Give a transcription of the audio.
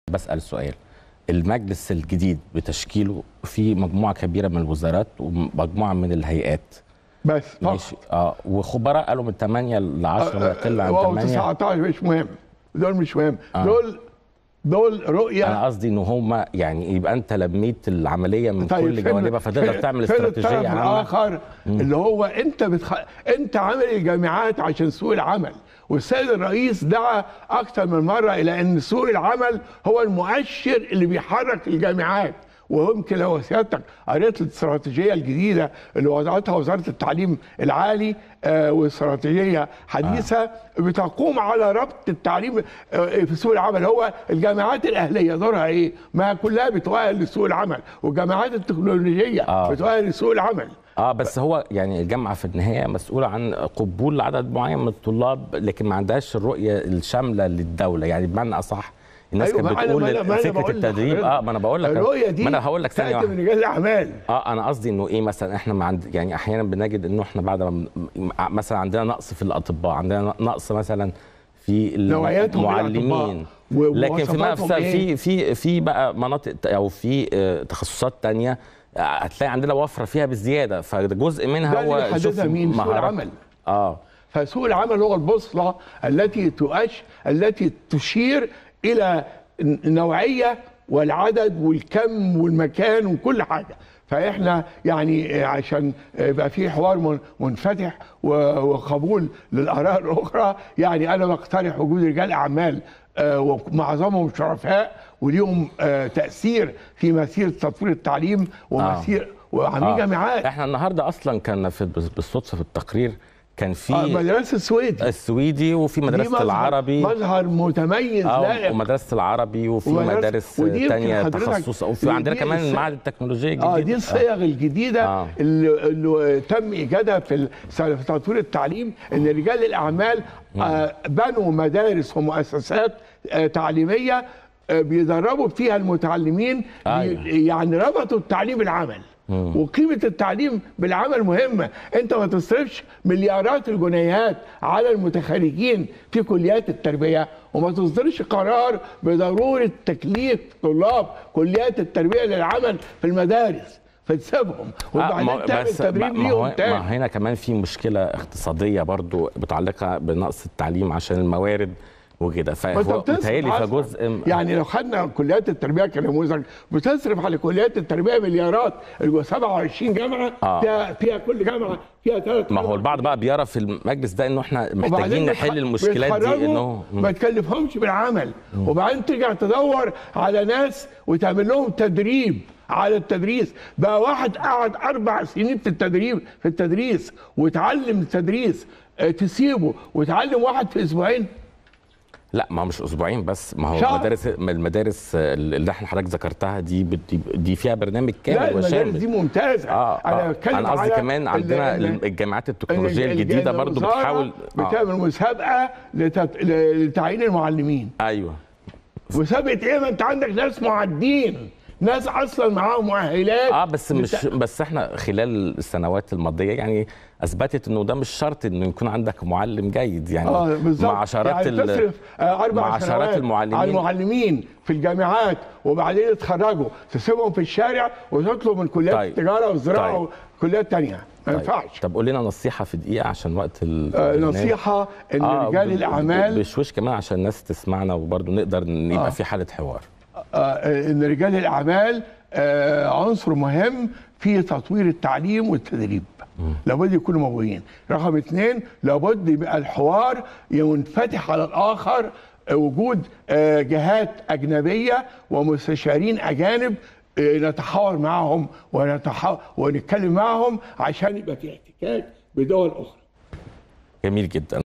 بسأل سؤال المجلس الجديد بتشكيله في مجموعة كبيرة من الوزارات ومجموعة من الهيئات بس ماشي اه وخبراء قالوا من 8 ل 10 ويقل عن و 8 19 مش مهم دول مش مهم دول دول رؤيه انا قصدي ان هم يعني يبقى انت لميت العمليه من طيب كل فين- جوانبها فتقدر فين- تعمل فين استراتيجيه الطرف عامه الاخر اللي هو انت بتخ... انت عامل الجامعات عشان سوق العمل والسيد الرئيس دعا اكثر من مره الى ان سوق العمل هو المؤشر اللي بيحرك الجامعات ويمكن لو سيادتك قريت الاستراتيجيه الجديده اللي وضعتها وزاره التعليم العالي آه واستراتيجيه حديثه بتقوم على ربط التعليم آه في سوق العمل هو الجامعات الاهليه دورها ايه؟ ما كلها بتؤهل لسوق العمل والجامعات التكنولوجيه آه. بتؤهل لسوق العمل اه بس هو يعني الجامعه في النهايه مسؤوله عن قبول عدد معين من الطلاب لكن ما عندهاش الرؤيه الشامله للدوله يعني بمعنى اصح الناس أيوة، كانت ما أنا- بتقول ما أنا- ما أنا فكره بقول التدريب لحضرتك. اه ما انا بقول لك الرؤيه دي ما انا هقول لك ثانيه تأتي واحده من رجال الاعمال اه انا قصدي انه ايه مثلا احنا ما عند يعني احيانا بنجد انه احنا بعد ما م- مثلا عندنا نقص في الاطباء عندنا نقص مثلا في نوعياتهم من المعلمين الأطباء و- لكن في ومواصفاتهم نفس إيه؟ في في في بقى مناطق ت- او في آه، تخصصات تانية آه، هتلاقي عندنا وفره فيها بزياده فجزء منها ده اللي هو شوف بيحددها مين؟ سوق مهارات- العمل. اه فسوق العمل هو البوصله التي تؤش التي تشير الى النوعيه والعدد والكم والمكان وكل حاجه فاحنا يعني عشان يبقى في حوار من- منفتح و- وقبول للاراء الاخرى يعني انا بقترح وجود رجال اعمال آه، ومعظمهم شرفاء وليهم آه، تاثير في مسيره تطوير التعليم ومسير وعاملين آه. جامعات احنا النهارده اصلا كان في بالصدفه في التقرير كان في آه، مدرسه السويد السويدي وفي دي مدرسه مظهر- العربي مظهر متميز اه لائق ومدرسه العربي وفي ومدرسة- مدارس ودي يمكن تانية حضرتك- تخصص وفي دي- عندنا دي كمان الس- المعهد التكنولوجيا الجديد اه دي الصيغ الجديده آه. اللي, اللي تم ايجادها في ال- في تطوير التعليم ان رجال الاعمال آه بنوا مدارس ومؤسسات آه تعليميه آه بيدربوا فيها المتعلمين أيوة. بي- يعني ربطوا التعليم بالعمل وقيمة التعليم بالعمل مهمة انت ما تصرفش مليارات الجنيهات على المتخرجين في كليات التربية وما تصدرش قرار بضرورة تكليف طلاب كليات التربية للعمل في المدارس فتسيبهم آه، ما- وبعدين تعمل بس تدريب ما هو ليهم تاني ما هنا كمان في مشكله اقتصاديه برضو متعلقه بنقص التعليم عشان الموارد وكده ما انت فهو بتصرف متهيألي أصلاً. فجزء م- يعني لو خدنا كليات التربيه كنموذج بتصرف على كليات التربيه مليارات اللي 27 جامعه آه. فيها فيها كل جامعه فيها ثلاث ما هو البعض بقى بيرى في المجلس ده انه احنا محتاجين وبعدين نحل بيتخ- المشكلات دي بيتخرجوا انه ما تكلفهمش بالعمل وبعدين ترجع تدور على ناس وتعمل لهم تدريب على التدريس بقى واحد قعد اربع سنين في التدريب في التدريس وتعلم التدريس آه، تسيبه وتعلم واحد في اسبوعين لا ما هو مش اسبوعين بس ما هو شهر. المدارس المدارس اللي احنا حضرتك ذكرتها دي دي, دي فيها برنامج لا كامل المدارس وشامل دي ممتازه اه انا انا, بتكلم أنا قصدي على كمان عندنا ال- ال- الجامعات إن التكنولوجيه ال- الجديده إن برضو الوزارة بتحاول آه. بتعمل مسابقه لتت... لتعيين المعلمين ايوه مسابقه ايه ما انت عندك ناس معدين ناس اصلا معاهم مؤهلات اه بس مش بس احنا خلال السنوات الماضيه يعني اثبتت انه ده مش شرط انه يكون عندك معلم جيد يعني اه بالظبط مع عشرات يعني ال- تصرف آه اربع مع سنوات عشرات المعلمين على المعلمين في الجامعات وبعدين يتخرجوا تسيبهم في الشارع وتطلب من كليات طيب. التجاره والزراعه طيب. وكليات تانية ما طيب. ينفعش طب قول لنا نصيحه في دقيقه عشان وقت ال آه البرنامج. نصيحه ان آه، رجال ب- ب- الاعمال بشويش كمان عشان الناس تسمعنا وبرضه نقدر ن- يبقى آه. في حاله حوار آه، ان رجال الاعمال آه، عنصر مهم في تطوير التعليم والتدريب لابد يكونوا موجودين رقم اثنين لابد يبقى الحوار ينفتح على الاخر آه، وجود آه، جهات اجنبيه ومستشارين اجانب آه، نتحاور معهم ونتحاور ونتكلم معهم عشان يبقى في احتكاك بدول اخرى جميل جدا